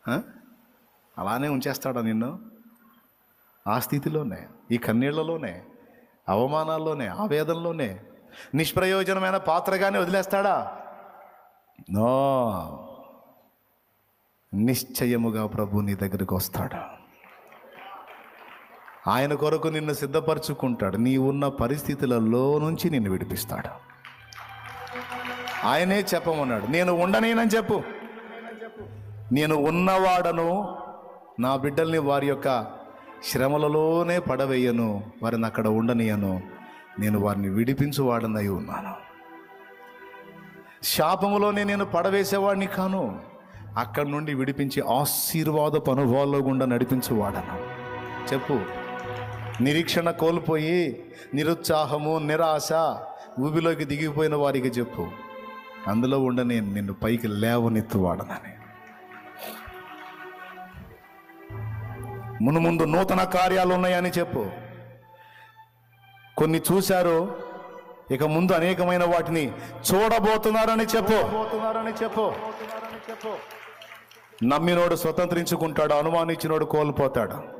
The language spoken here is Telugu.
ఆ? అలానే ఉంచేస్తాడా నిన్ను ఆ స్థితిలోనే ఈ కన్నీళ్లలోనే అవమానాల్లోనే ఆవేదనలోనే నిష్ప్రయోజనమైన పాత్రగానే వదిలేస్తాడా నో నిశ్చయముగా ప్రభు నీ దగ్గరికి వస్తాడు ఆయన కొరకు నిన్ను సిద్ధపరచుకుంటాడు నీ ఉన్న పరిస్థితులలో నుంచి నిన్ను విడిపిస్తాడు ఆయనే చెప్పమన్నాడు నేను ఉండనేనని చెప్పు నేను ఉన్నవాడను నా బిడ్డల్ని వారి యొక్క శ్రమలలోనే పడవేయను వారిని అక్కడ ఉండనియను నేను వారిని విడిపించువాడనై ఉన్నాను శాపములోనే నేను పడవేసేవాడిని కాను అక్కడి నుండి విడిపించి ఆశీర్వాదపు అనుభవాల్లో గుండా నడిపించువాడను చెప్పు నిరీక్షణ కోల్పోయి నిరుత్సాహము నిరాశ ఊబిలోకి దిగిపోయిన వారికి చెప్పు అందులో ఉండని నిన్ను పైకి లేవనెత్తువాడనని మును ముందు నూతన కార్యాలు ఉన్నాయని చెప్పు కొన్ని చూశారు ఇక ముందు అనేకమైన వాటిని చూడబోతున్నారని చెప్పు చెప్పు నమ్మినోడు స్వతంత్రించుకుంటాడు అనుమానించినోడు కోల్పోతాడు